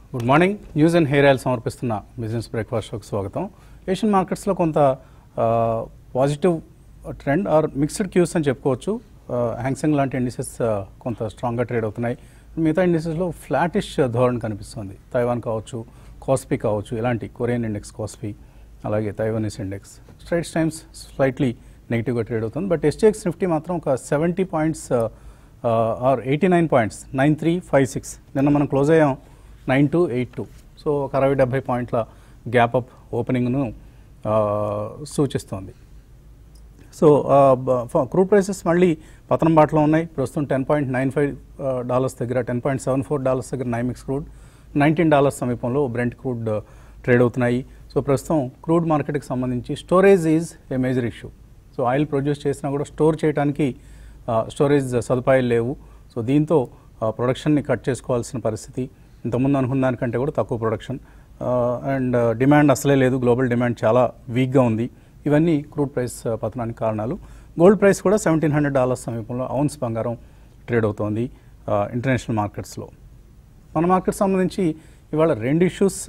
Good morning news and hair oil సమర్పిస్తున్న business breakfast షోకి స్వాగతం ఏషియన్ మార్కెట్స్లో కొంత positive trend or mixed cues అని చెప్పుకోవచ్చు హ్యాంగ్సెంగ్ లాంటి ఇండిసెస్ కొంత స్ట్రాంగ్గా ట్రేడ్ అవుతున్నాయి మిగతా ఇండిసెస్లో ఫ్లాటిష్ ధోరణి కనిపిస్తుంది తైవాన్ కావచ్చు కాస్పీ కావచ్చు ఇలాంటి కొరియన్ ఇండెక్స్ కాస్పీ అలాగే Taiwanese index Straits Times slightly నెగిటివ్గా ట్రేడ్ అవుతుంది బట్ ఎస్టీఎక్స్ నిఫ్టీ మాత్రం ఒక seventy points or eighty nine points nine three five six నిన్న మనం క్లోజ్ అయ్యాం nine two eight two so ఒక అరవై డెబ్బై పాయింట్ల గ్యాప్ అప్ ఓపెనింగ్ను సూచిస్తోంది సో క్రూడ్ ప్రైసెస్ మళ్ళీ పతనం బాటలో ఉన్నాయి ప్రస్తుతం ten point nine five dollars దగ్గర ten point seven four dollars దగ్గర నైమిక్స్ క్రూడ్ నైన్టీన్ డాలర్స్ సమీపంలో బ్రెంట్ క్రూడ్ ట్రేడ్ అవుతున్నాయి సో ప్రస్తుతం క్రూడ్ మార్కెట్కి సంబంధించి storage is a major issue so oil produce చేసినా కూడా స్టోర్ చేయడానికి స్టోరేజ్ సదుపాయాలు లేవు సో దీంతో ప్రొడక్షన్ని కట్ చేసుకోవాల్సిన పరిస్థితి ఇంతకుముందు అనుకున్న దానికంటే కూడా తక్కువ ప్రొడక్షన్ అండ్ డిమాండ్ అసలే లేదు గ్లోబల్ డిమాండ్ చాలా వీక్గా ఉంది ఇవన్నీ క్రూడ్ ప్రైస్ పతనానికి కారణాలు గోల్డ్ ప్రైస్ కూడా సెవెంటీన్ హండ్రెడ్ డాలర్స్ సమీపంలో ఔన్స్ బంగారం ట్రేడ్ అవుతోంది ఇంటర్నేషనల్ మార్కెట్స్లో మన మార్కెట్ సంబంధించి ఇవాళ రెండు ఇష్యూస్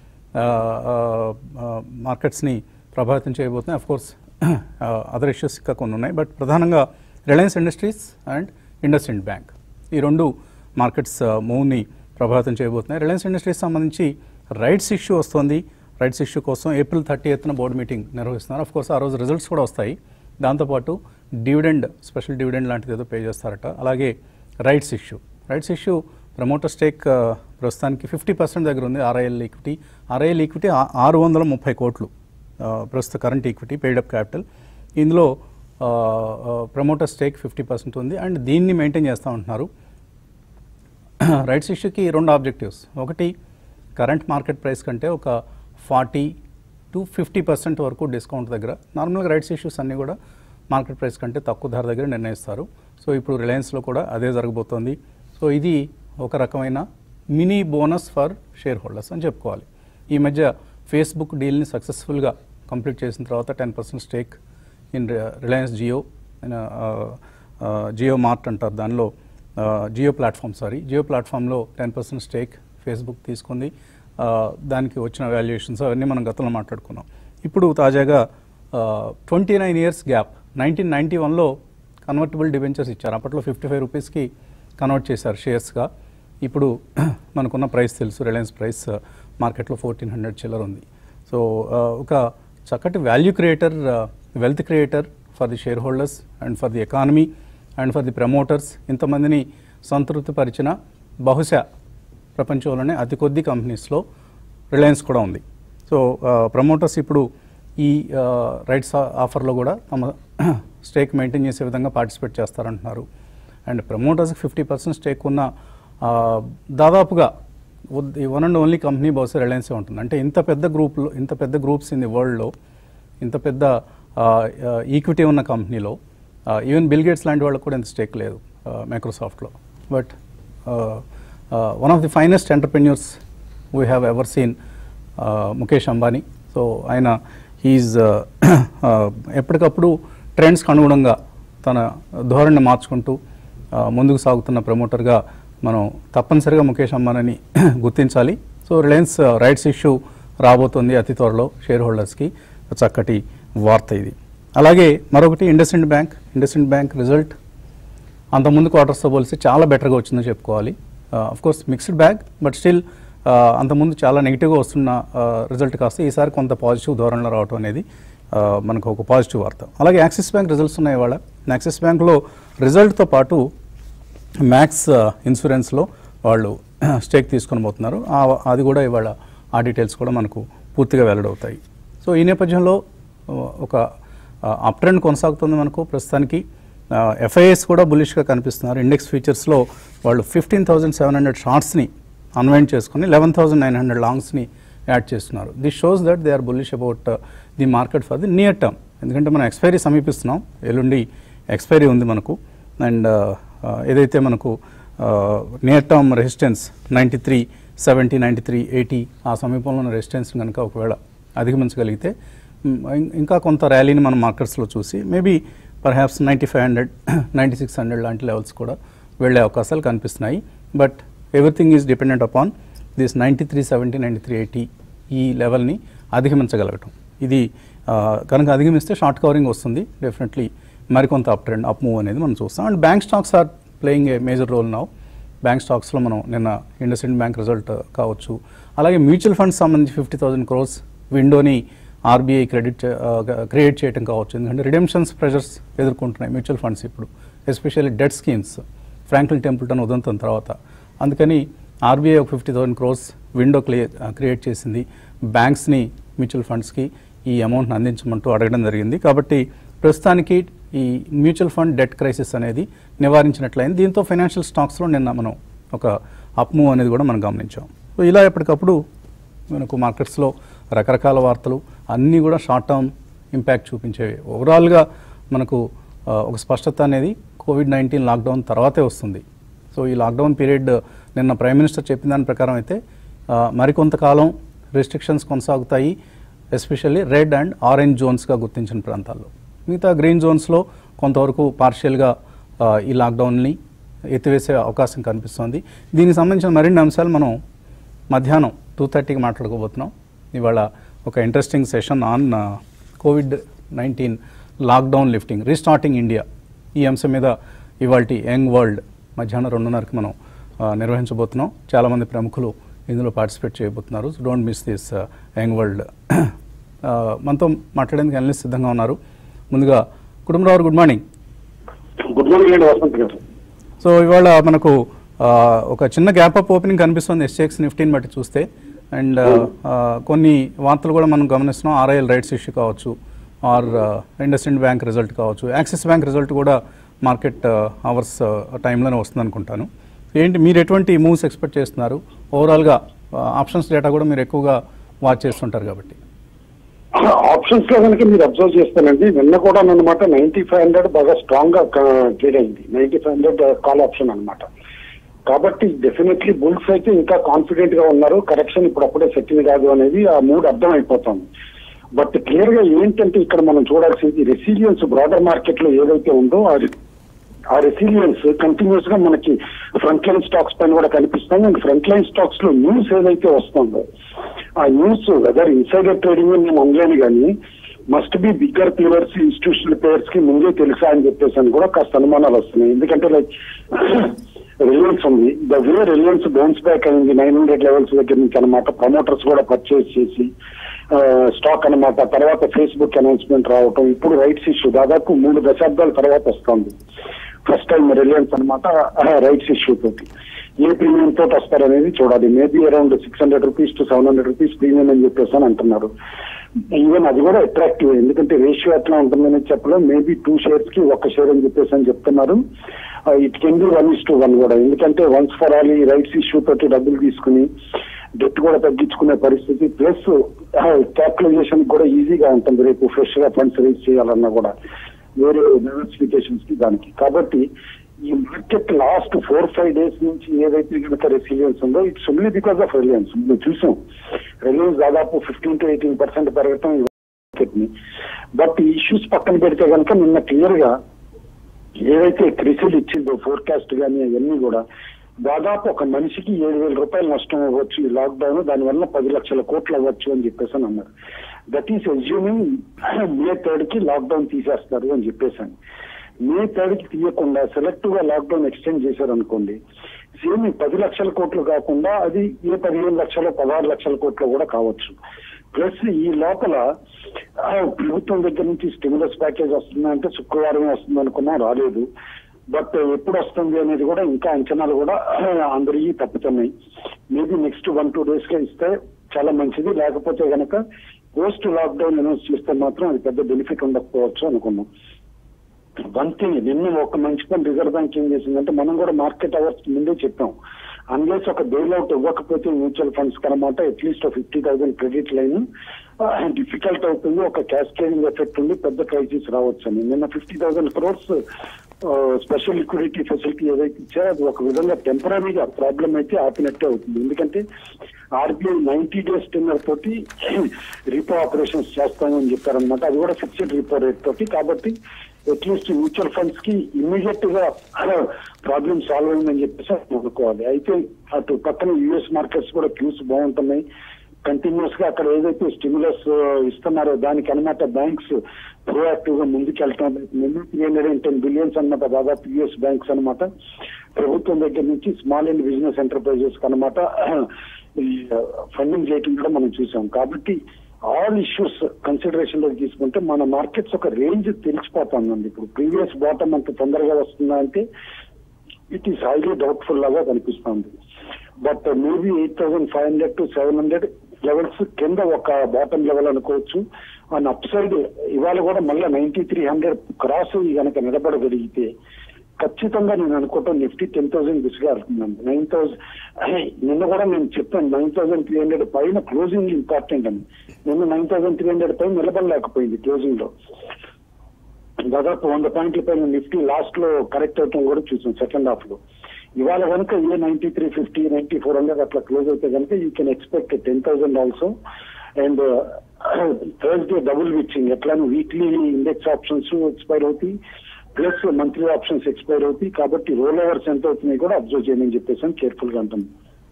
మార్కెట్స్ని ప్రభావితం చేయబోతున్నాయి అఫ్ కోర్స్ అదర్ ఇష్యూస్ ఇంకా కొన్ని ఉన్నాయి బట్ ప్రధానంగా Reliance Industries and IndusInd bank ఈ రెండు మార్కెట్స్ మూవ్ని ప్రభావితం చేయబోతున్నాయి రిలయన్స్ ఇండస్ట్రీస్ సంబంధించి రైట్స్ ఇష్యూ వస్తుంది రైట్స్ ఇష్యూ కోసం ఏప్రిల్ థర్టీ ఎత్తున బోర్డు మీటింగ్ నిర్వహిస్తున్నారు అఫ్ కోర్స్ ఆ రోజు రిజల్ట్స్ కూడా వస్తాయి దాంతోపాటు డివిడెండ్ స్పెషల్ డివిడెండ్ లాంటిది ఏదో పే చేస్తారట అలాగే rights issue rights issue promoter stake ప్రస్తుతానికి ఫిఫ్టీ పర్సెంట్ దగ్గర ఉంది ఆర్ఐఎల్ ఈక్విటీ ఆర్ఐఎల్ ఈక్విటీ ఆరు వందల ముప్పై కోట్లు ప్రస్తుత కరెంట్ ఈక్విటీ పెయిడప్ క్యాపిటల్ ఇందులో ప్రమోటర్ స్టేక్ ఫిఫ్టీ పర్సెంట్ ఉంది అండ్ దీన్ని మెయింటైన్ చేస్తూ ఉంటున్నారు రైట్స్ ఇష్యూకి రెండు ఆబ్జెక్టివ్స్ ఒకటి కరెంట్ మార్కెట్ ప్రైస్ కంటే ఒక ఫార్టీ టు ఫిఫ్టీ పర్సెంట్ వరకు డిస్కౌంట్ దగ్గర నార్మల్గా రైట్స్ ఇష్యూస్ అన్నీ కూడా మార్కెట్ ప్రైస్ కంటే తక్కువ ధర దగ్గర నిర్ణయిస్తారు సో ఇప్పుడు రిలయన్స్లో కూడా అదే జరగబోతోంది సో ఇది ఒక రకమైన mini bonus for shareholders అని చెప్పుకోవాలి ఈ మధ్య ఫేస్బుక్ డీల్ని సక్సెస్ఫుల్గా కంప్లీట్ చేసిన తర్వాత ten percent stake in Reliance Jio Jio Mart అంటారు దానిలో జియో ప్లాట్ఫామ్ సారీ జియో ప్లాట్ఫామ్లో టెన్ పర్సెంట్ స్టేక్ ఫేస్బుక్ తీసుకుంది దానికి వచ్చిన వాల్యుయేషన్స్ అవన్నీ మనం గతంలో మాట్లాడుకున్నాం ఇప్పుడు తాజాగా twenty nine years gap nineteen ninety వన్లో కన్వర్టబుల్ డిబెంచర్స్ ఇచ్చారు అప్పట్లో ఫిఫ్టీ ఫైవ్ రూపీస్కి కన్వర్ట్ చేశారు షేర్స్గా ఇప్పుడు మనకున్న ప్రైస్ తెలుసు రిలయన్స్ ప్రైస్ మార్కెట్లో ఫోర్టీన్ హండ్రెడ్ చిల్లర్ ఉంది సో ఒక చక్కటి value creator wealth creator for the shareholders and for the economy and for the promoters ఇంతమందిని సంతృప్తిపరిచిన బహుశా ప్రపంచంలోనే అతి కొద్ది కంపెనీస్లో రిలయన్స్ కూడా ఉంది సో ప్రమోటర్స్ ఇప్పుడు ఈ రైట్స్ ఆఫర్లో కూడా తమ స్టేక్ మెయింటైన్ చేసే విధంగా పార్టిసిపేట్ చేస్తారంటున్నారు అండ్ ప్రమోటర్స్కి ఫిఫ్టీ పర్సెంట్ స్టేక్ ఉన్న దాదాపుగా వన్ అండ్ ఓన్లీ కంపెనీ బహుశా రిలయన్సే ఉంటుంది అంటే ఇంత పెద్ద గ్రూప్లో ఇంత పెద్ద గ్రూప్స్ ఇన్ ది వరల్డ్లో ఇంత పెద్ద ఈక్విటీ ఉన్న కంపెనీలో ఈవెన్ బిల్ గేట్స్ లాంటి వాళ్ళకి కూడా ఇంత స్టేక్ లేదు మైక్రోసాఫ్ట్లో but one of the finest entrepreneurs we have ever seen Mukesh Ambani so ఆయన ఈజ్ ఎప్పటికప్పుడు ట్రెండ్స్కి అనుగుణంగా తన ధోరణిని మార్చుకుంటూ ముందుకు సాగుతున్న ప్రమోటర్గా మనం తప్పనిసరిగా ముఖేష్ అంబానీని గుర్తించాలి సో రిలయన్స్ రైట్స్ ఇష్యూ రాబోతుంది అతి త్వరలో షేర్ హోల్డర్స్కి చక్కటి వార్త ఇది అలాగే మరొకటి IndusInd bank IndusInd bank result అంతకుముందు క్వార్టర్స్తో పోలిస్తే చాలా బెటర్గా వచ్చిందని చెప్పుకోవాలి course mixed bag but still అంతకుముందు చాలా నెగిటివ్గా వస్తున్న రిజల్ట్ కాస్త ఈసారి కొంత పాజిటివ్ ధోరణిలో రావడం అనేది మనకు ఒక పాజిటివ్ వార్త అలాగే యాక్సిస్ బ్యాంక్ రిజల్ట్స్ ఉన్నాయి ఇవాళ యాక్సిస్ బ్యాంక్లో రిజల్ట్తో పాటు మ్యాక్స్ ఇన్సూరెన్స్లో వాళ్ళు స్టేక్ తీసుకొని పోతున్నారు అది కూడా ఇవాళ ఆ డీటెయిల్స్ కూడా మనకు పూర్తిగా వెల్లడవుతాయి సో ఈ నేపథ్యంలో ఒక అప్ ట్రెండ్ కొనసాగుతుంది మనకు ప్రస్తుతానికి ఎఫ్ఐఎస్ కూడా బులిష్గా కనిపిస్తున్నారు ఇండెక్స్ ఫీచర్స్లో వాళ్ళు ఫిఫ్టీన్ థౌజండ్ సెవెన్ హండ్రెడ్ షార్ట్స్ని అన్వైండ్ చేసుకుని లెవెన్ థౌసండ్ నైన్ హండ్రెడ్ లాంగ్స్ని యాడ్ చేస్తున్నారు this shows that they are bullish about the market for the near term ఎందుకంటే మనం ఎక్స్పైరీ సమీపిస్తున్నాం ఎల్లుండి ఎక్స్పైరీ ఉంది మనకు అండ్ ఏదైతే మనకు near term resistance ninety three seventy ninety three eighty ఆ సమీపంలో ఉన్న రెసిస్టెన్స్ కనుక ఒకవేళ అధిగమించగలిగితే ఇంకా కొంత ర్యాలీని మనం మార్కెట్స్లో చూసి maybe perhaps ninety five hundred ninety six hundred లాంటి లెవెల్స్ కూడా వెళ్ళే అవకాశాలు కనిపిస్తున్నాయి but everything is dependent upon this ninety three seventy ninety three eighty ఈ లెవెల్ని అధిగమించగలగటం ఇది ఆ, కనుక అధిగమిస్తే షార్ట్ కవరింగ్ వస్తుంది డెఫినెట్లీ మరికొంత అప్ ట్రెండ్ అప్ మూవ్ అనేది మనం చూస్తాం and bank stocks are playing a major role now bank స్టాక్స్లో మనం నిన్న ఇండస్ఇండ్ బ్యాంక్ రిజల్ట్ కావచ్చు అలాగే మ్యూచువల్ ఫండ్స్ సంబంధించి ఫిఫ్టీ థౌసండ్ క్రోర్స్ విండోని ఆర్బీఐ క్రెడిట్ క్రియేట్ చేయడం కావచ్చు ఎందుకంటే రిడెంప్షన్స్ ప్రెషర్స్ ఎదుర్కొంటున్నాయి మ్యూచువల్ ఫండ్స్ ఇప్పుడు especially debt schemes Franklin Templeton ఉదంతం తర్వాత అందుకని ఆర్బీఐ ఒక fifty thousand crores window clear create చేసింది బ్యాంక్స్ని మ్యూచువల్ ఫండ్స్కి ఈ అమౌంట్ని అందించమంటూ అడగడం జరిగింది కాబట్టి ప్రస్తుతానికి ఈ మ్యూచువల్ ఫండ్ డెట్ క్రైసిస్ అనేది నివారించినట్లయింది దీంతో ఫైనాన్షియల్ స్టాక్స్లో నిన్న మనం ఒక అప్ మూవ్ అనేది కూడా మనం గమనించాం సో ఇలా ఎప్పటికప్పుడు మనకు మార్కెట్స్లో రకరకాల వార్తలు అన్నీ కూడా షార్ట్ టర్మ్ ఇంపాక్ట్ చూపించేవి ఓవరాల్గా మనకు ఆ, ఒక స్పష్టత అనేది కోవిడ్ నైన్టీన్ లాక్డౌన్ తర్వాతే వస్తుంది సో ఈ లాక్డౌన్ పీరియడ్ నిన్న ప్రైమ్ మినిస్టర్ చెప్పిన దాని ప్రకారం అయితే ఆ, మరికొంతకాలం రెస్ట్రిక్షన్స్ కొనసాగుతాయి ఎస్పెషల్లీ రెడ్ అండ్ ఆరెంజ్ జోన్స్గా గుర్తించిన ప్రాంతాల్లో మిగతా గ్రీన్ జోన్స్లో కొంతవరకు పార్షియల్గా ఈ లాక్డౌన్ని ఎత్తివేసే అవకాశం కనిపిస్తోంది దీనికి సంబంధించిన మరిన్ని అంశాలు మనం మధ్యాహ్నం టూ థర్టీకి మాట్లాడుకోబోతున్నాం ఇవాళ ఒక interesting session on COVID nineteen lockdown lifting restarting India ఈ అంశం మీద ఇవాళ యంగ్ వరల్డ్ మధ్యాహ్నం రెండున్నరకి మనం ఆ, నిర్వహించబోతున్నాం చాలామంది ప్రముఖులు ఇందులో పార్టిసిపేట్ చేయబోతున్నారు so don't miss this young world మనతో మాట్లాడేందుకు అనలిస్ట్ సిద్ధంగా ఉన్నారు ముందుగా Kutumbarao good morning good morning అండి వసంత్ గారు సో ఇవాళ మనకు ఆ, ఒక చిన్న గ్యాప్ అప్ ఓపెనింగ్ కనిపిస్తుంది ఎస్టెక్స్ నిఫ్టీని బట్టి చూస్తే అండ్ కొన్ని వార్తలు కూడా మనం గమనిస్తున్నాం ఆర్ఐఎల్ రైట్స్ ఇష్యూ కావచ్చు ఆర్ ఇండస్ఇండ్ బ్యాంక్ రిజల్ట్ కావచ్చు యాక్సిస్ బ్యాంక్ రిజల్ట్ కూడా మార్కెట్ అవర్స్ టైంలోనే వస్తుంది అనుకుంటాను ఏంటి మీరు ఎటువంటి మూవ్స్ ఎక్స్పెక్ట్ చేస్తున్నారు ఓవరాల్గా ఆప్షన్స్ డేటా కూడా మీరు ఎక్కువగా వాచ్ చేస్తుంటారు కాబట్టి ఆప్షన్స్ లో కనుక మీరు అబ్జర్వ్ చేస్తానండి నిన్న కూడా అన్నమాట నైన్టీ ఫైవ్ హండ్రెడ్ బాగా స్ట్రాంగ్ గా ట్రేడ్ అయింది ninety five hundred call option అన్నమాట కాబట్టి డెఫినెట్లీ బుల్స్ అయితే ఇంకా కాన్ఫిడెంట్ గా ఉన్నారు కరెక్షన్ ఇప్పుడు అప్పుడే సెటిల్ కాదు అనేది ఆ మూడ్ అర్థం అయిపోతుంది బట్ క్లియర్ గా ఏంటంటే ఇక్కడ మనం చూడాల్సింది రెసిలియన్స్ బ్రాడర్ మార్కెట్ లో ఏదైతే ఉందో ఆ re- ఆ రెసిలియన్స్ కంటిన్యూస్ గా మనకి ఫ్రంట్ లైన్ స్టాక్స్ పైన కూడా కనిపిస్తుంది అండ్ ఫ్రంట్ లైన్ స్టాక్స్ లో న్యూస్ ఏదైతే వస్తుందో ఆ న్యూస్ వెదర్ ఇన్సైడర్ ట్రేడింగ్ నేను అనలేను కానీ must be bigger players institutional players కి ముందే తెలుసా అని చెప్పేసి అని కూడా కాస్త అనుమానాలు వస్తున్నాయి ఎందుకంటే లైక్ రిలయన్స్ ఉంది the way Reliance bounce back అయింది నైన్ హండ్రెడ్ లెవెల్స్ దగ్గర నుంచి అనమాట ప్రమోటర్స్ కూడా పర్చేస్ చేసి స్టాక్ అన్నమాట తర్వాత ఫేస్బుక్ అనౌన్స్మెంట్ రావటం ఇప్పుడు రైట్స్ ఇష్యూ దాదాపు మూడు దశాబ్దాల తర్వాత వస్తుంది ఫస్ట్ టైం రిలయన్స్ అనమాట రైట్స్ ఇష్యూ తోటి ఏ ప్రీమియం తోటి వస్తారనేది చూడాలి maybe around six hundred rupees to seven hundred rupees premium అని చెప్పేసి అని అంటున్నారు ఈవెన్ అది కూడా అట్రాక్టివ్ ఎందుకంటే రేషియో ఎట్లా ఉంటుందని చెప్పడం మేబీ టూ షేర్స్ కి ఒక షేర్ అని చెప్పేసి అని చెప్తున్నారు it can be one is to one కూడా ఎందుకంటే వన్స్ ఫర్ ఆల్ ఈ రైట్స్ ఇష్యూ తోటి డబ్బులు తీసుకుని డెట్ కూడా తగ్గించుకునే పరిస్థితి ప్లస్ క్యాపిటలైజేషన్ కూడా ఈజీగా ఉంటుంది రేపు ఫ్రెష్ గా ఫండ్స్ రేజ్ చేయాలన్నా కూడా వేరే డైవర్సిఫికేషన్స్ కి దానికి కాబట్టి ఈ market last four five days నుంచి ఏదైతే కనుక రెసిలియన్స్ ఉందో it's only because of Reliance మేము చూసాం రిలయన్స్ దాదాపు ఫిఫ్టీన్ టు ఎయిటీన్ పర్సెంట్ పెరగటం ఈ మార్కెట్ ని బట్ ఈ ఇష్యూస్ పక్కన పెడితే కనుక నిన్న క్లియర్ గా ఏదైతే క్రిసిల్ ఇచ్చిందో ఫోర్కాస్ట్ కానీ అవన్నీ కూడా దాదాపు ఒక మనిషికి ఏడు వేల రూపాయలు నష్టం అవ్వచ్చు ఈ లాక్డౌన్ దానివల్ల పది లక్షల కోట్లు అవ్వచ్చు అని చెప్పేసి అని అన్నారు that is assuming May third కి లాక్డౌన్ తీసేస్తారు అని చెప్పేసాను మే థర్డ్ కి తీయకుండా సెలెక్టివ్ గా లాక్డౌన్ ఎక్స్టెండ్ చేశారు అనుకోండి సేమ్ ఈ పది లక్షల కోట్లు కాకుండా అది ఏ పదిహేను లక్షలు పదహారు లక్షల కోట్లు కూడా కావచ్చు ప్లస్ ఈ లోపల ఆ, ప్రభుత్వం దగ్గర నుంచి స్టిమ్యులస్ ప్యాకేజ్ వస్తుందంటే శుక్రవారం వస్తుంది అనుకున్నా రాలేదు బట్ ఎప్పుడు వస్తుంది అనేది కూడా ఇంకా అంచనాలు కూడా అందరికీ తప్పుతున్నాయి maybe next one two days గా ఇస్తే చాలా మంచిది లేకపోతే గనక పోస్ట్ లాక్డౌన్ అనౌన్స్ చేస్తే మాత్రం అది పెద్ద బెనిఫిట్ ఉండకపోవచ్చు అనుకున్నాం వన్ థింగ్ నిన్న ఒక మంచి పని రిజర్వ్ బ్యాంక్ ఏం చేసిందంటే మనం కూడా మార్కెట్ అవర్స్ ముందే చెప్పాం అన్లెస్ ఒక బెయిల్ అవుట్ ఇవ్వకపోతే మ్యూచువల్ ఫండ్స్ కనమాట at least fifty thousand credit line difficult అవుతుంది ఒక క్యాస్కేడింగ్ ఎఫెక్ట్ ఉంది పెద్ద క్రైసిస్ రావచ్చు అని నిన్న fifty thousand crores special liquidity facility ఏదైతే ఇచ్చారో అది ఒక విధంగా టెంపరీగా ప్రాబ్లం అయితే ఆపినట్టే అవుతుంది ఎందుకంటే ఆర్బీఐ నైన్టీ డేస్ టెన్నర్ తోటి రీపో ఆపరేషన్స్ చేస్తామని చెప్పారనమాట అది కూడా ఫిక్స్డ్ రీపో రేట్ తోటి కాబట్టి అట్లీస్ట్ మ్యూచువల్ ఫండ్స్ కి ఇమ్మీడియట్ గా ప్రాబ్లమ్ సాల్వ్ అయిందని చెప్పేసి అనుకోవాలి అయితే అటు పక్కన యుఎస్ మార్కెట్స్ కూడా క్యూస్ బాగుంటున్నాయి కంటిన్యూస్ గా అక్కడ ఏదైతే స్టిమ్యులస్ ఇస్తున్నారో దానికి అనమాట బ్యాంక్స్ ప్రోయాక్టివ్ గా ముందుకెళ్తాం నిన్న three hundred and ten billions అనమాట దాదాపు యుఎస్ బ్యాంక్స్ అనమాట ప్రభుత్వం దగ్గర నుంచి స్మాల్ అండ్ బిజినెస్ ఎంటర్ప్రైజెస్ అనమాట ఈ ఫండింగ్ చేయటం కూడా మనం చూసాం కాబట్టి ఆల్ ఇష్యూస్ కన్సిడరేషన్ లో తీసుకుంటే మన మార్కెట్స్ ఒక రేంజ్ తెలిసిపోతుందండి ఇప్పుడు ప్రీవియస్ బాటమ్ అంత తొందరగా వస్తుందా అంటే ఇట్ ఈస్ హైలీ డౌట్ఫుల్ లాగా కనిపిస్తుంది but maybe eight thousand five hundred to seven hundred levels కింద ఒక బాటమ్ లెవెల్ అనుకోవచ్చు అండ్ అప్ సైడ్ ఇవాళ కూడా మళ్ళీ నైన్టీ త్రీ హండ్రెడ్ క్రాస్ కనుక నిలబడగలిగితే ఖచ్చితంగా నేను అనుకుంటాను నిఫ్టీ టెన్ థౌసండ్ దిశగా వెళ్తుందండి నైన్ థౌసండ్ నిన్న కూడా నేను చెప్పాను నైన్ థౌసండ్ త్రీ హండ్రెడ్ పైన క్లోజింగ్ ఇంపార్టెంట్ అని నిన్న నైన్ థౌసండ్ త్రీ హండ్రెడ్ పైన నిలబడలేకపోయింది క్లోజింగ్ లో దాదాపు వంద పాయింట్ల పైన నిఫ్టీ లాస్ట్ లో కరెక్ట్ అవటం కూడా చూసాం సెకండ్ హాఫ్ లో ఇవాళ కనుక ఏ ninety three fifty ninety four hundred అట్లా క్లోజ్ అయితే కనుక you can expect ten thousand also and Thursday double witching ఎట్లానూ వీక్లీ ఇండెక్స్ ఆప్షన్స్ ఎక్స్పైర్ అవుతాయి ప్లస్ మంత్లీ ఆప్షన్స్ ఎక్స్పైర్ అవుతాయి కాబట్టి రోల్ ఓవర్స్ ఎంత అవుతున్నాయి కూడా అబ్జర్వ్ చేయమని చెప్పేసి కేర్ఫుల్ గా ఉంటాం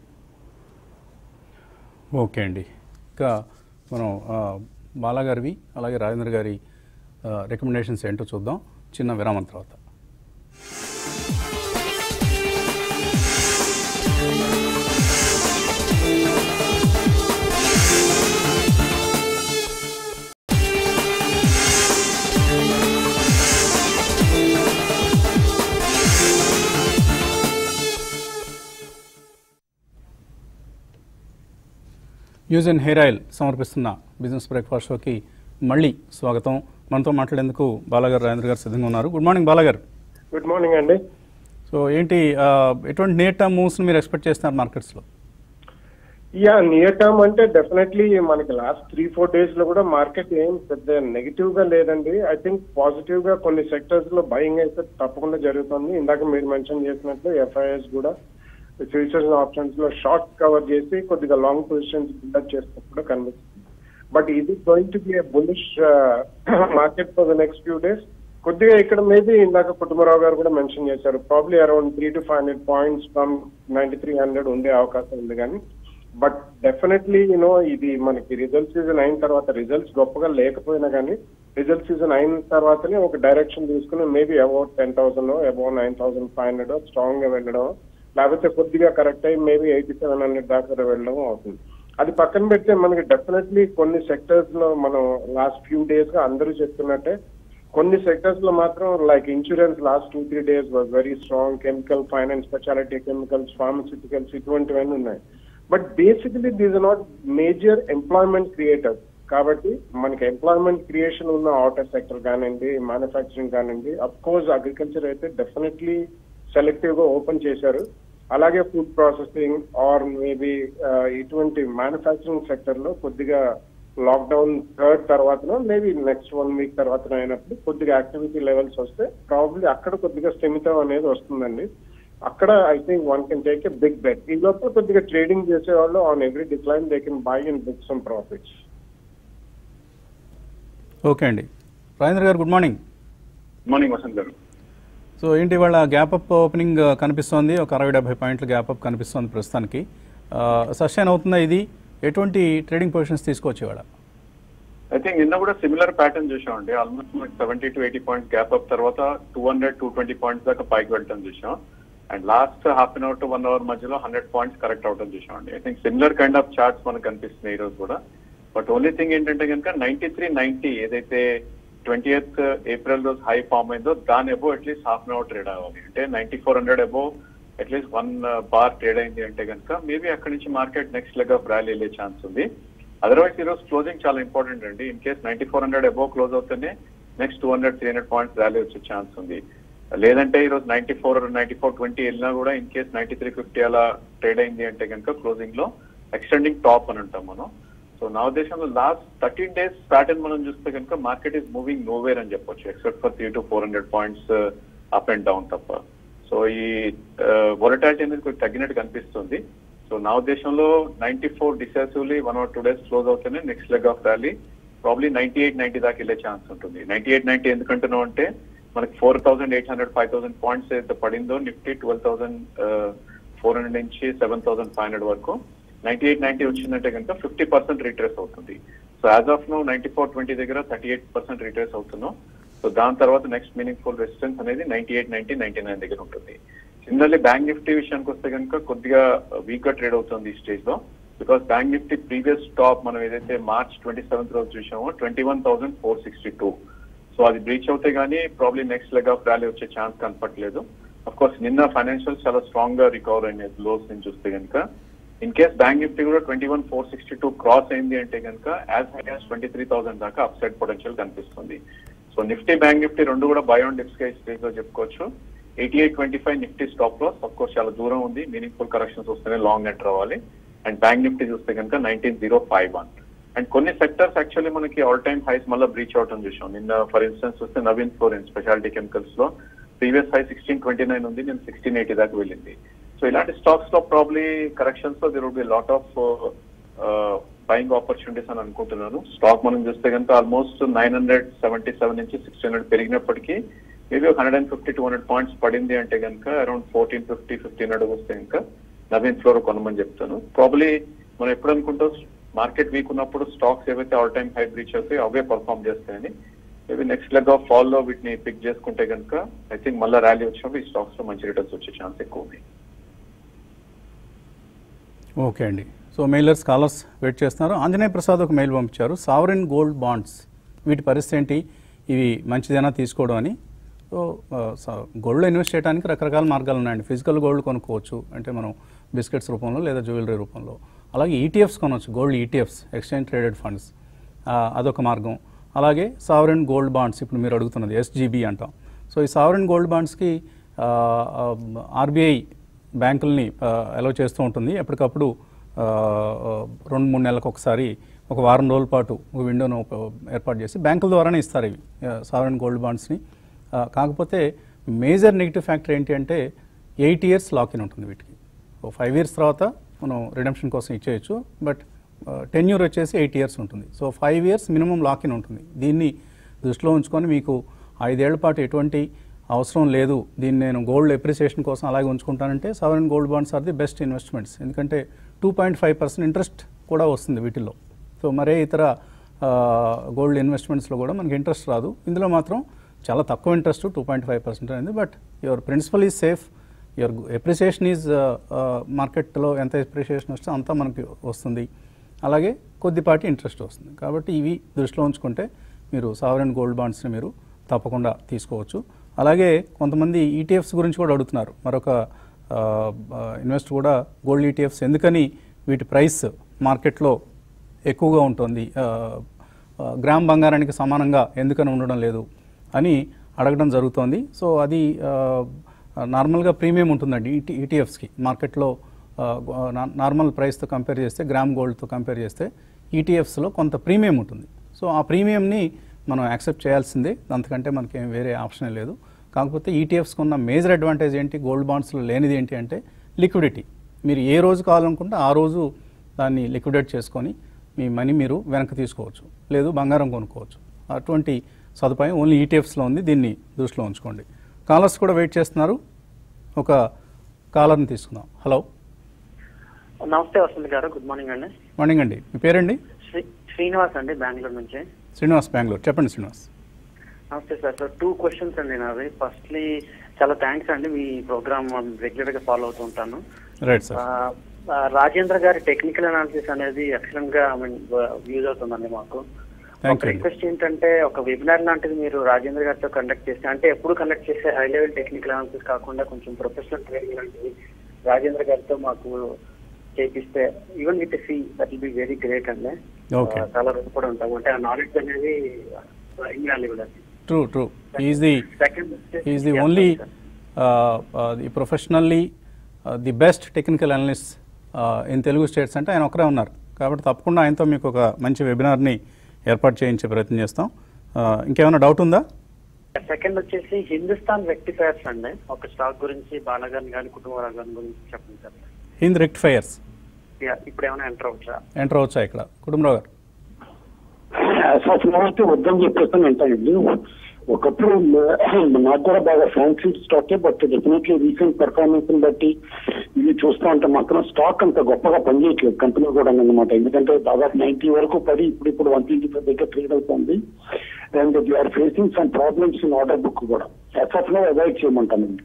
ఓకే అండి ఇంకా మనం ఆ, బాలా గారివి అలాగే రాజేంద్ర గారి రికమెండేషన్స్ ఏంటో చూద్దాం చిన్న విరామం తర్వాత యూజ్ అండ్ హెయిర్ ఆయిల్ సమర్పిస్తున్న బిజినెస్ బ్రేక్ఫాస్ట్ షోకి మళ్ళీ స్వాగతం మనతో మాట్లాడేందుకు బాలాగారు రాజేంద్ర గారు సిద్ధంగా ఉన్నారు గుడ్ మార్నింగ్ బాలాగారు గుడ్ మార్నింగ్ అండి సో ఏంటి ఆ, ఎటువంటి నియర్ టర్మ్ మూవ్స్ మీరు ఎక్స్పెక్ట్ చేస్తున్నారు మార్కెట్స్లో యా నియర్ టర్మ్ అంటే డెఫినెట్లీ మనకి లాస్ట్ త్రీ ఫోర్ డేస్ లో కూడా మార్కెట్ ఏం పెద్ద నెగిటివ్ గా లేదండి ఐ థింక్ పాజిటివ్ గా కొన్ని సెక్టర్స్ లో బయింగ్ అయితే తప్పకుండా జరుగుతుంది ఇందాక మీరు మెన్షన్ చేసినట్లు ఎఫ్ఐఎస్ కూడా ఫ్యూచర్స్ ఆప్షన్స్ లో షార్ట్ కవర్ చేసి కొద్దిగా లాంగ్ పొజిషన్స్ బిల్డప్ చేసినప్పుడు కూడా కనిపిస్తుంది బట్ ఇది going to be bullish market for the next few days కొద్దిగా ఇక్కడ మేబీ ఇందాక కుటుంబరావు గారు కూడా మెన్షన్ చేశారు probably around three to five hundred points from ninety three hundred ఉండే అవకాశం ఉంది కానీ బట్ డెఫినెట్లీ యూనో ఇది మనకి రిజల్ట్ సీజన్ అయిన తర్వాత రిజల్ట్స్ గొప్పగా లేకపోయినా కానీ రిజల్ట్ సీజన్ అయిన తర్వాతనే ఒక డైరెక్షన్ తీసుకుని maybe about ten thousand about nine thousand five hundred strong గా వెళ్ళడం లేకపోతే కొద్దిగా కరెక్ట్ అయ్యి మేబీ ఎయిటీ సెవెన్ హండ్రెడ్ దాకా వెళ్ళడం అవుతుంది అది పక్కన పెడితే మనకి డెఫినెట్లీ కొన్ని సెక్టర్స్ లో మనం లాస్ట్ ఫ్యూ డేస్ గా అందరూ చెప్తున్నట్టే కొన్ని సెక్టర్స్ లో మాత్రం like insurance last two three days was very strong chemical finance speciality chemicals pharmaceuticals ఇటువంటివన్నీ ఉన్నాయి but basically these are not major employment creators కాబట్టి మనకి ఎంప్లాయ్మెంట్ క్రియేషన్ ఉన్న ఆటో సెక్టర్ కానివ్వండి మ్యానుఫ్యాక్చరింగ్ కానివ్వండి అఫ్ కోర్స్ అగ్రికల్చర్ అయితే డెఫినెట్లీ సెలెక్టివ్ గా open చేశారు అలాగే ఫుడ్ ప్రాసెసింగ్ ఆర్ మేబీ ఇటువంటి మ్యానుఫ్యాక్చరింగ్ సెక్టర్ లో కొద్దిగా లాక్డౌన్ థర్డ్ తర్వాతనో మేబీ నెక్స్ట్ వన్ వీక్ తర్వాత అయినప్పుడు కొద్దిగా యాక్టివిటీ లెవెల్స్ వస్తే ప్రాబ్లీ అక్కడ కొద్దిగా స్థిమితం అనేది వస్తుందండి అక్కడ I think one can take a big bet ఈ లోపల కొద్దిగా ట్రేడింగ్ చేసేవాళ్ళు on every decline they can buy and book some profits okay అండి రాజేంద్ర గారు గుడ్ మార్నింగ్ మార్నింగ్ వసంత్ గారు సో ఏంటి వాళ్ళ గ్యాప్ అప్ ఓపెనింగ్ కనిపిస్తోంది ఒక అరవై డెబ్బై పాయింట్ల గ్యాప్ అప్ కనిపిస్తోంది ప్రస్తుతానికి సస్టైన్ అవుతుందా ఇది ఎటువంటి ట్రేడింగ్ పొజిషన్స్ తీసుకోవచ్చు ఇవాళ ఐ థింక్ నిన్న కూడా సిమిలర్ ప్యాటర్న్ చూసామండి ఆల్మోస్ట్ మనకి seventy to eighty points gap up తర్వాత two hundred two twenty points దాకా పైకి వెళ్ళటం చూసాం and last half an hour to one hour మధ్యలో హండ్రెడ్ పాయింట్స్ కరెక్ట్ అవటం చూసామండి I think similar kind of charts మనకు కనిపిస్తున్నాయి ఈ రోజు కూడా బట్ ఓన్లీ థింగ్ ఏంటంటే కనుక నైన్టీ త్రీ నైన్టీ ఏదైతే ట్వంటీ ఎయిత్ ఏప్రిల్ రోజు హై ఫామ్ అయిందో దాని above at least half an hour trade అవ్వాలి అంటే ninety four hundred above at least one bar trade అయింది అంటే కనుక మేబీ అక్కడి నుంచి market next leg of rally వెళ్ళే ఛాన్స్ ఉంది అదర్వైజ్ ఈ రోజు క్లోజింగ్ చాలా ఇంపార్టెంట్ అండి in case ninety four hundred above close అవుతేనే next two hundred three hundred points rally వచ్చే ఛాన్స్ ఉంది లేదంటే ఈ రోజు ninety four ninety four twenty వెళ్ళినా కూడా in case ninety three fifty అలా ట్రేడ్ అయింది అంటే కనుక క్లోజింగ్ లో ఎక్స్టెండింగ్ టాప్ అని అంటాం మనం సో నా ఉద్దేశంలో లాస్ట్ థర్టీన్ డేస్ ప్యాటర్న్ మనం చూస్తే కనుక మార్కెట్ ఈస్ మూవింగ్ నోవేర్ అని చెప్పొచ్చు except for three to four hundred points up and down తప్ప సో ఈ వొలటాలిటీ అనేది కొంచెం తగ్గినట్టు కనిపిస్తుంది సో సో నా ఉద్దేశంలో ninety four decisively one or two days close అవుతేనే next leg of rally probably ninety eight ninety దాకా వెళ్ళే ఛాన్స్ ఉంటుంది నైన్టీ ఎయిట్ నైన్టీ ఎందుకంటున్నాం అంటే మనకి four thousand eight hundred five thousand points అయితే పడిందో Nifty twelve thousand four hundred నుంచి సెవెన్ థౌసండ్ ఫైవ్ హండ్రెడ్ వరకు నైన్టీ ఎయిట్ నైన్టీ వచ్చిందంటే కనుక ఫిఫ్టీ పర్సెంట్ రిట్రేస్ అవుతుంది so as of now ninety four twenty దగ్గర థర్టీ ఎయిట్ పర్సెంట్ రిట్రేస్ అవుతున్నాం so దాని తర్వాత నెక్స్ట్ మీనింగ్ఫుల్ రెసిస్టెన్స్ అనేది ninety eight ninety ninety nine దగ్గర ఉంటుంది సిమిలర్లీ బ్యాంక్ నిఫ్టీ విషయానికి వస్తే కనుక కొద్దిగా వీక్ గా ట్రేడ్ అవుతుంది ఈ స్టేజ్ లో because bank Nifty previous top మనం ఏదైతే మార్చ్ ట్వంటీ సెవెంత్ రోజు చూసామో twenty one thousand four sixty two so అది బ్రీచ్ అవుతే గానీ probably next leg of rally వచ్చే ఛాన్స్ కనపట్లేదు అఫ్ కోర్స్ నిన్న ఫైనాన్షియల్ చాలా స్ట్రాంగ్ గా రికవర్ అయినాయి లోస్ నుంచి చూస్తే కనుక ఇన్ కేస్ బ్యాంక్ నిఫ్టీ కూడా twenty one four sixty two cross అయింది అంటే కనుక as high as twenty three thousand దాకా అప్సైడ్ పొటెన్షియల్ కనిపిస్తుంది సో నిఫ్టీ బ్యాంక్ నిఫ్టీ రెండు కూడా బై ఆన్ డిప్స్ గా స్టేజ్ లో చెప్పుకోవచ్చు eighty eight twenty five Nifty stop loss of course చాలా దూరం ఉంది మీనింగ్ఫుల్ కరెక్షన్స్ వస్తేనే లాంగ్ ఎంటర్ అవ్వాలి అండ్ బ్యాంక్ నిఫ్టీ చూస్తే కనుక nineteen zero five one and కొన్ని సెక్టర్స్ యాక్చువల్లీ మనకి ఆల్ టైమ్ హైస్ మళ్ళీ బ్రీచ్ అవటం చూసాం నిన్న ఫర్ ఇన్స్టెన్స్ చూస్తే నవీన్ ఫ్లోరెన్ స్పెషాలిటీ కెమికల్స్ లో previous high sixteen twenty nine ఉంది నేను సిక్స్టీన్ ఎయిటీ దాకా వెళ్ళింది సో ఇలాంటి స్టాక్స్ లో ప్రాబ్లీ కరెక్షన్స్ లో there would be lot of buying opportunities అని అనుకుంటున్నాను స్టాక్ మనం చూస్తే కనుక almost nine hundred seventy seven నుంచి సిక్స్ హండ్రెడ్ పెరిగినప్పటికీ మేబీ ఒక hundred and fifty two hundred points పడింది అంటే కనుక around fourteen fifty fifteen hundred వస్తే ఇంకా నవీన్ ఫ్లోర్ కొనమని చెప్తాను ప్రాబ్లీ మనం ఎప్పుడు అనుకుంటాం మార్కెట్ వీక్ ఉన్నప్పుడు స్టాక్స్ ఏవైతే ఆల్ టైమ్ హై బ్రీచ్ అవుతాయి అవే పర్ఫామ్ చేస్తాయని maybe next leg of fall లో వీటిని పిక్ చేసుకుంటే కనుక ఐ థింక్ మళ్ళీ ర్యాలీ వచ్చినప్పుడు ఈ స్టాక్స్ లో మంచి రిటర్న్స్ వచ్చే ఛాన్స్ ఎక్కువ ఉంది ఓకే అండి సో మెయిలర్స్ కాలర్స్ వెయిట్ చేస్తున్నారు ఆంజనేయ ప్రసాద్ ఒక మెయిల్ పంపించారు సావరెన్ గోల్డ్ బాండ్స్ వీటి పరిస్థితి ఏంటి ఇవి మంచిదేనా తీసుకోవడం అని సో గోల్డ్లో ఇన్వెస్ట్ చేయడానికి రకరకాల మార్గాలు ఉన్నాయండి ఫిజికల్ గోల్డ్ కొనుక్కోవచ్చు అంటే మనం బిస్కెట్స్ రూపంలో లేదా జ్యువెలరీ రూపంలో అలాగే ఈటీఎఫ్స్ కొనవచ్చు gold ETFs exchange traded funds అదొక మార్గం అలాగే సావరెన్ గోల్డ్ బాండ్స్ ఇప్పుడు మీరు అడుగుతున్నది ఎస్జీబీ అంటాం సో ఈ సావరెన్ గోల్డ్ బాండ్స్కి ఆర్బీఐ బ్యాంకుల్ని అలో చేస్తూ ఉంటుంది ఎప్పటికప్పుడు ఆ, ఆ, రెండు మూడు నెలలకు ఒకసారి ఒక వారం రోజుల పాటు ఒక విండోను ఒక ఏర్పాటు చేసి బ్యాంకుల ద్వారానే ఇస్తారు ఇవి సావరెన్ గోల్డ్ బాండ్స్ని ఆ, కాకపోతే మేజర్ నెగిటివ్ ఫ్యాక్టర్ ఏంటి అంటే ఎయిట్ ఇయర్స్ లాక్ ఇన్ ఉంటుంది వీటికి ఓ ఫైవ్ ఇయర్స్ తర్వాత మనం రిడమ్షన్ కోసం ఇచ్చేయచ్చు బట్ టెన్యూర్ వచ్చేసి ఎయిట్ ఇయర్స్ ఉంటుంది so five years minimum lock in ఉంటుంది దీన్ని దృష్టిలో ఉంచుకొని మీకు ఐదేళ్ల పాటు ఎటువంటి అవసరం లేదు దీన్ని నేను గోల్డ్ ఎప్రిసియేషన్ కోసం అలాగే ఉంచుకుంటానంటే sovereign gold bonds are the best investments ఎందుకంటే two point five percent interest కూడా వస్తుంది వీటిల్లో సో మరే ఇతర గోల్డ్ ఇన్వెస్ట్మెంట్స్లో కూడా మనకి ఇంట్రెస్ట్ రాదు ఇందులో మాత్రం చాలా తక్కువ interest two point five percent అనేది but your principal is safe your appreciation is మార్కెట్లో ఎంత ఎప్రిసియేషన్ వస్తే అంతా మనకి వస్తుంది అలాగే కొద్దిపాటి ఇంట్రెస్ట్ వస్తుంది కాబట్టి ఇవి దృష్టిలో ఉంచుకుంటే మీరు సావరెన్ గోల్డ్ బాండ్స్ని మీరు తప్పకుండా తీసుకోవచ్చు అలాగే కొంతమంది ఈటీఎఫ్స్ గురించి కూడా అడుగుతున్నారు మరొక ఇన్వెస్ట్ కూడా గోల్డ్ ఈటీఎఫ్స్ ఎందుకని వీటి ప్రైస్ మార్కెట్లో ఎక్కువగా ఉంటుంది ఆ, ఆ, గ్రామ్ బంగారానికి సమానంగా ఎందుకని ఉండడం లేదు అని అడగడం జరుగుతోంది సో అది ఆ, నార్మల్గా ప్రీమియం ఉంటుందండి ఈటీ ఈటీఎఫ్స్కి మార్కెట్లో ఆ, నా- నార్మల్ ప్రైస్తో కంపేర్ చేస్తే గ్రామ్ గోల్డ్తో కంపేర్ చేస్తే ఈటీఎఫ్స్లో కొంత ప్రీమియం ఉంటుంది సో ఆ ప్రీమియంని మనం యాక్సెప్ట్ చేయాల్సిందే అంతకంటే మనకేం వేరే ఆప్షన్ లేదు కాకపోతే ఈటీఎఫ్స్కి ఉన్న మేజర్ అడ్వాంటేజ్ ఏంటి గోల్డ్ బాండ్స్లో లేనిది ఏంటి అంటే లిక్విడిటీ మీరు ఏ రోజు కావాలనుకుంటే ఆ రోజు దాన్ని లిక్విడేట్ చేసుకొని మీ మనీ మీరు వెనక్కి తీసుకోవచ్చు లేదు బంగారం కొనుక్కోవచ్చు అటువంటి సదుపాయం ఓన్లీ ఈటీఎఫ్స్లో ఉంది దీన్ని దృష్టిలో ఉంచుకోండి కాలర్స్ కూడా వెయిట్ చేస్తున్నారు ఒక కాలర్ని తీసుకుందాం హలో నమస్తే వసంత్ గారు గుడ్ మార్నింగ్ అండి మార్నింగ్ అండి మీ పేరండి శ్రీ శ్రీనివాస్ అండి బెంగళూరు నుంచి శ్రీనివాస్ బెంగళూరు చెప్పండి శ్రీనివాస్ నమస్తే సార్ సార్ టూ క్వశ్చన్స్ అండి నావి ఫస్ట్లీ చాలా థ్యాంక్స్ అండి మీ ప్రోగ్రామ్ రెగ్యులర్ గా ఫాలో అవుతూ ఉంటాను రైట్ సార్ ఆ, ఆ, రాజేంద్ర గారి టెక్నికల్ అనాలిసిస్ అనేది ఎక్సలెంట్ గా యూజ్ అవుతుందండి మాకు Thank ఒక you. రిక్వెస్ట్ ఏంటంటే ఒక వెబినార్ లాంటిది మీరు రాజేంద్ర గారితో కండక్ట్ చేస్తే అంటే ఎప్పుడు కండక్ట్ చేసే హై లెవెల్ టెక్నికల్ అనాలిసిస్ కాకుండా కొంచెం ప్రొఫెషనల్ ట్రైనింగ్ లాంటివి రాజేంద్ర గారితో మాకు చేపిస్తే even with fee that will be very great అండి Okay. ఆ, చాలా రుణపడి ఉంటాం అంటే ఆ నాలెడ్జ్ అనేది ఇన్వాల్యుబుల్ అండి true true is the second is the only the professionally the best technical analyst in Telugu states అంటే ఆయన ఒకరే ఉన్నారు కాబట్టి తప్పకుండా ఆయనతో మీకు ఒక మంచి వెబినార్ని ఏర్పాటు చేయించే ప్రయత్నం చేస్తాం Uh, ఇంకేమైనా డౌట్ ఉందా సెకండ్ వచ్చేసి హిందుస్థాన్ రెక్టిఫైర్స్ అండి ఒక స్టాక్ గురించి బాలగాని గారి కుటుంబ గారి గురించి చెప్పండి సార్ హింద్ రెక్టిఫైయర్స్ యా, ఇప్పుడు ఏమైనా ఎంటర్ అవ్వచ్చా ఎంటర్ అవచ్చా ఇక్కడ కుటుంబరావు గారు అసలు అయితే వద్దని చెప్పేసి అంటానండి ఒకప్పుడు మ- నాకు కూడా బాగా ఫ్యాన్సీ స్టాకే బట్ డెఫినెట్లీ రీసెంట్ పెర్ఫార్మెన్స్ బట్టి ఇది చూస్తూ ఉంటే మాత్రం స్టాక్ అంత గొప్పగా పనిచేయట్లేదు కంపెనీ కూడా అనమాట ఎందుకంటే దాదాపు నైన్టీ వరకు పడి ఇప్పుడు ఇప్పుడు వన్ ట్వంటీ ఫైవ్ దగ్గర ట్రేడ్ అవుతుంది and they are facing some problems in order book కూడా ఎస్ఎఫ్ లో అవాయిడ్ చేయమంటానండి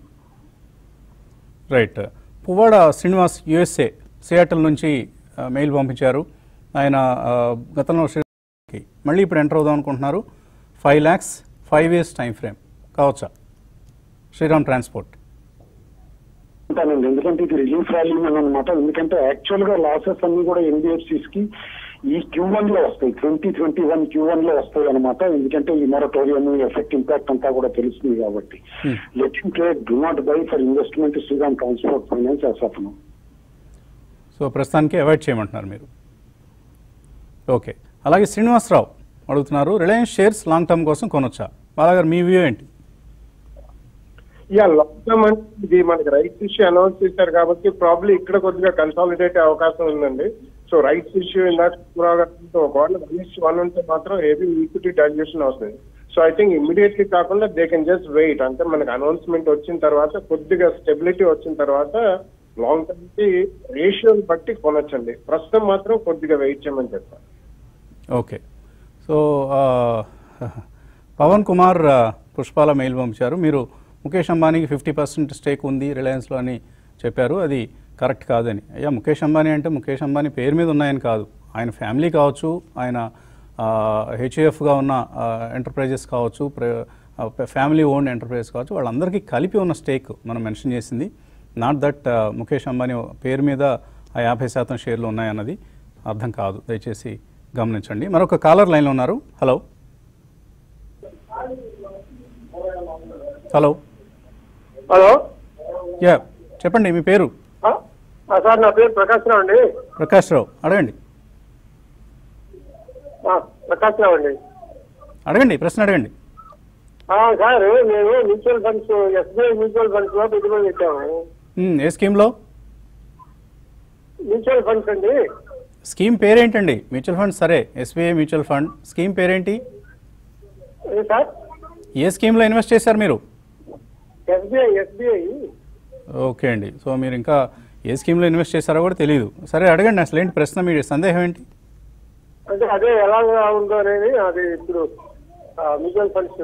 right Puvvada Srinivas USA Seattle నుంచి ఆ, మెయిల్ పంపించారు ఆయన ఆ, గతంలో శ్రీరామ్కి మళ్ళీ ఇప్పుడు ఎంటర్ అవుదాం అనుకుంటున్నారు five lakhs five years time frame కావచ్చా శ్రీరామ్ ట్రాన్స్పోర్ట్ ఉంటానండి ఎందుకంటే ఇది రిలీఫ్ వాల్యూమ్ అని అనమాట ఎందుకంటే యాక్చువల్ గా లాసెస్ అన్ని కూడా ఎన్బిఎఫ్సిస్ కి ఈ క్యూ వన్ లో వస్తాయి twenty twenty one Q one లో వస్తాయి అనమాట ఎందుకంటే ఈ మొరటోరియం ఎఫెక్ట్ ఇంపాక్ట్ అంతా కూడా తెలుస్తుంది కాబట్టి let in trade do not buy for investment Shriram Transport Finance అసఫ్ను సో ప్రస్తుతానికి అవాయిడ్ చేయమంటున్నారు మీరు ఓకే అలాగే శ్రీనివాసరావు అడుగుతున్నారు రిలయన్స్ షేర్స్ లాంగ్ టర్మ్ కోసం కొనొచ్చా బాలాగారు మీ వ్యూ ఏంటి యా లాంగ్ టర్మ్ అంటే ఇది మనకి రైట్స్ ఇష్యూ అనౌన్స్ చేశారు కాబట్టి ప్రాబ్లీ ఇక్కడ కొద్దిగా కన్సాలిడేట్ అవకాశం ఉందండి సో రైట్స్ ఇష్యూ ఇందాక సుబ్రావ్ గారితో ఒకవేళ వన్ ఇష్యూ వన్ ఉంటే మాత్రం ఏది ఈక్విటీ డైల్యూషన్ అవుతుంది సో ఐ థింక్ ఇమ్మీడియట్లీ కాకుండా దే కెన్ జస్ట్ వెయిట్ అంటే మనకి అనౌన్స్మెంట్ వచ్చిన తర్వాత కొద్దిగా స్టెబిలిటీ వచ్చిన తర్వాత లాంగ్ టర్మ్ కి రేషియోని బట్టి కొనొచ్చండి ప్రస్తుతం మాత్రం కొద్దిగా వెయిట్ చేయమని చెప్తాను ఓకే సో ఆ, పవన్ కుమార్ ఆ, పుష్పాల మెయిల్ పంపించారు మీరు ముఖేష్ అంబానీకి ఫిఫ్టీ పర్సెంట్ స్టేక్ ఉంది రిలయన్స్లో అని చెప్పారు అది కరెక్ట్ కాదని అయ్యా ముఖేష్ అంబానీ అంటే ముఖేష్ అంబానీ పేరు మీద ఉన్నాయని కాదు ఆయన ఫ్యామిలీ కావచ్చు ఆయన హెచ్ఏఎఫ్గా ఉన్న ఎంటర్ప్రైజెస్ కావచ్చు ఫ్యామిలీ ఓన్డ్ ఎంటర్ప్రైజెస్ కావచ్చు వాళ్ళందరికీ కలిపి ఉన్న స్టేక్ మనం మెన్షన్ చేసింది నాట్ దట్ ముఖేష్ అంబానీ పేరు మీద ఆ యాభై శాతం షేర్లు ఉన్నాయన్నది అర్థం కాదు దయచేసి గమనించండి మరొక కాలర్ లైన్లో ఉన్నారు హలో హలో హలో యా చెప్పండి మీ పేరు సార్ నా పేరు ప్రకాష్ రావు అండి ప్రకాష్ రావు అడగండి ప్రకాష్ రావు అండి అడగండి ప్రశ్న అడగండి సార్ మేము mutual funds SBI mutual funds లో పెట్టుబడి పెట్టాము మ్, ఏ స్కీమ్లో మ్యూచువల్ ఫండ్స్ అండి స్కీమ్ పేరేంటండి మ్యూచువల్ ఫండ్ సరే ఎస్బీఐ మ్యూచువల్ ఫండ్ స్కీమ్ పేరేంటి ఏ సార్ ఏ స్కీమ్లో ఇన్వెస్ట్ చేశారు మీరు ఎస్బీఐ ఎస్బీఐ ఓకే అండి సో మీరు ఇంకా ఏ స్కీమ్లో ఇన్వెస్ట్ చేశారో కూడా తెలియదు సరే అడగండి అసలు ఏంటి ప్రశ్న మీ సందేహం ఏంటి అంటే అదే ఎలా ఉందో అనేది అది ఇప్పుడు మ్యూచువల్ ఫండ్స్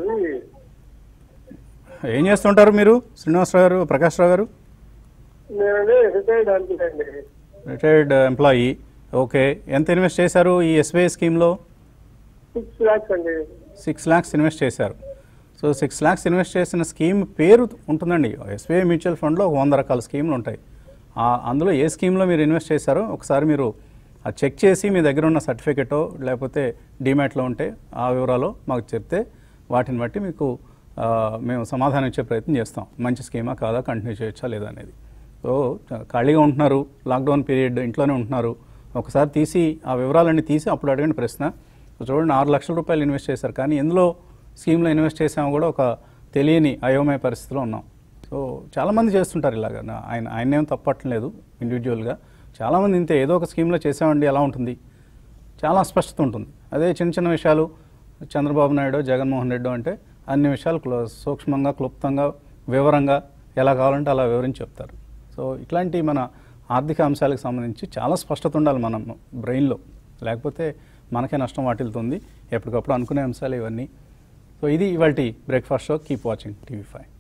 ఏం చేస్తుంటారు మీరు శ్రీనివాసరావు గారు ప్రకాష్ రావు గారు నేనండి రిటైర్డ్ అంతే రిటైర్డ్ ఎంప్లాయీ ఓకే ఎంత ఇన్వెస్ట్ చేశారు ఈ ఎస్బీఐ స్కీమ్లో సిక్స్ ల్యాక్స్ అండి సిక్స్ ల్యాక్స్ ఇన్వెస్ట్ చేశారు సో సిక్స్ ల్యాక్స్ ఇన్వెస్ట్ చేసిన స్కీమ్ పేరు ఉంటుందండి ఎస్బీఐ మ్యూచువల్ ఫండ్లో ఒక వంద రకాల స్కీములు ఉంటాయి ఆ- అందులో ఏ స్కీమ్లో మీరు ఇన్వెస్ట్ చేశారో ఒకసారి మీరు ఆ చెక్ చేసి మీ దగ్గర ఉన్న సర్టిఫికెటో లేకపోతే డిమాట్లో ఉంటే ఆ వివరాలు మాకు చెప్తే వాటిని బట్టి మీకు ఆ, మేము సమాధానం ఇచ్చే ప్రయత్నం చేస్తాం మంచి స్కీమా కాదా కంటిన్యూ చేయొచ్చా లేదా అనేది సో ఖాళీగా ఉంటున్నారు లాక్డౌన్ పీరియడ్ ఇంట్లోనే ఉంటున్నారు ఒకసారి తీసి ఆ వివరాలన్నీ తీసి అప్పుడు అడగండి ప్రశ్న సో చూడండి ఆరు లక్షల రూపాయలు ఇన్వెస్ట్ చేశారు కానీ ఎందులో స్కీమ్లో ఇన్వెస్ట్ చేసామో కూడా ఒక తెలియని అయోమయ పరిస్థితిలో ఉన్నాం సో చాలామంది చేస్తుంటారు ఇలాగ నా- ఆయన ఆయన ఏం తప్పట్లేదు ఇండివిజువల్గా చాలామంది ఇంతే ఏదో ఒక స్కీమ్లో చేసామండి ఎలా ఉంటుంది చాలా స్పష్టత ఉంటుంది అదే చిన్న చిన్న విషయాలు చంద్రబాబు నాయుడు జగన్మోహన్ రెడ్డి అంటే అన్ని విషయాలు క్లో సూక్ష్మంగా క్లుప్తంగా వివరంగా ఎలా కావాలంటే అలా వివరించి చెప్తారు సో ఇట్లాంటి మన ఆర్థిక అంశాలకు సంబంధించి చాలా స్పష్టత ఉండాలి మనం బ్రెయిన్లో లేకపోతే మనకే నష్టం వాటిల్తుంది ఎప్పటికప్పుడు అనుకునే అంశాలు ఇవన్నీ సో ఇది ఇవాళ breakfast show keep watching TV five